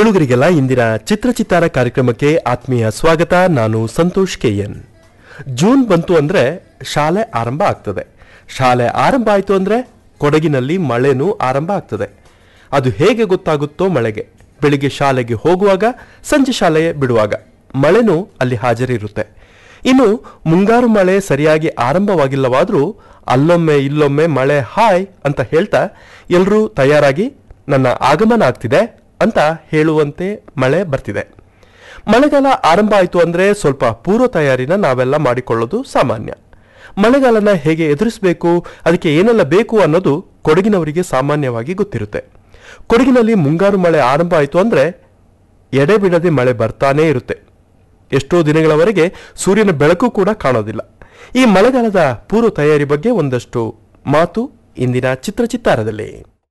ಕೇಳುಗರಿಗೆಲ್ಲ ಇಂದಿನ ಚಿತ್ರಚಿತ್ತಾರ ಕಾರ್ಯಕ್ರಮಕ್ಕೆ ಆತ್ಮೀಯ ಸ್ವಾಗತ ನಾನು ಸಂತೋಷ್ ಕೆಎನ್ ಜೂನ್ ಬಂತು ಅಂದ್ರೆ ಶಾಲೆ ಆರಂಭ ಆಗ್ತದೆ ಶಾಲೆ ಆರಂಭ ಆಯಿತು ಅಂದ್ರೆ ಕೊಡಗಿನಲ್ಲಿ ಮಳೆನೂ ಆರಂಭ ಆಗ್ತದೆ ಅದು ಹೇಗೆ ಗೊತ್ತಾಗುತ್ತೋ ಮಳೆಗೆ ಬೆಳಿಗ್ಗೆ ಶಾಲೆಗೆ ಹೋಗುವಾಗ ಸಂಜೆ ಶಾಲೆ ಬಿಡುವಾಗ ಮಳೆನೂ ಅಲ್ಲಿ ಹಾಜರಿರುತ್ತೆ ಇನ್ನು ಮುಂಗಾರು ಮಳೆ ಸರಿಯಾಗಿ ಆರಂಭವಾಗಿಲ್ಲವಾದರೂ ಅಲ್ಲೊಮ್ಮೆ ಇಲ್ಲೊಮ್ಮೆ ಮಳೆ ಹಾಯ್ ಅಂತ ಹೇಳ್ತಾ ಎಲ್ಲರೂ ತಯಾರಾಗಿ ನನ್ನ ಆಗಮನ ಆಗ್ತಿದೆ ಅಂತ ಹೇಳುವಂತೆ ಮಳೆ ಬರ್ತಿದೆ ಮಳೆಗಾಲ ಆರಂಭ ಆಯಿತು ಅಂದ್ರೆ ಸ್ವಲ್ಪ ಪೂರ್ವ ತಯಾರಿನ ನಾವೆಲ್ಲ ಮಾಡಿಕೊಳ್ಳೋದು ಸಾಮಾನ್ಯ ಮಳೆಗಾಲನ ಹೇಗೆ ಎದುರಿಸಬೇಕು ಅದಕ್ಕೆ ಏನೆಲ್ಲ ಬೇಕು ಅನ್ನೋದು ಕೊಡಗಿನವರಿಗೆ ಸಾಮಾನ್ಯವಾಗಿ ಗೊತ್ತಿರುತ್ತೆ ಕೊಡಗಿನಲ್ಲಿ ಮುಂಗಾರು ಮಳೆ ಆರಂಭ ಆಯಿತು ಅಂದ್ರೆ ಎಡೆಬಿಡದೆ ಮಳೆ ಬರ್ತಾನೇ ಇರುತ್ತೆ ಎಷ್ಟೋ ದಿನಗಳವರೆಗೆ ಸೂರ್ಯನ ಬೆಳಕು ಕೂಡ ಕಾಣೋದಿಲ್ಲ ಈ ಮಳೆಗಾಲದ ಪೂರ್ವ ತಯಾರಿ ಬಗ್ಗೆ ಒಂದಷ್ಟು ಮಾತು ಇಂದಿನ ಚಿತ್ರಚಿತ್ತಾರದಲ್ಲಿ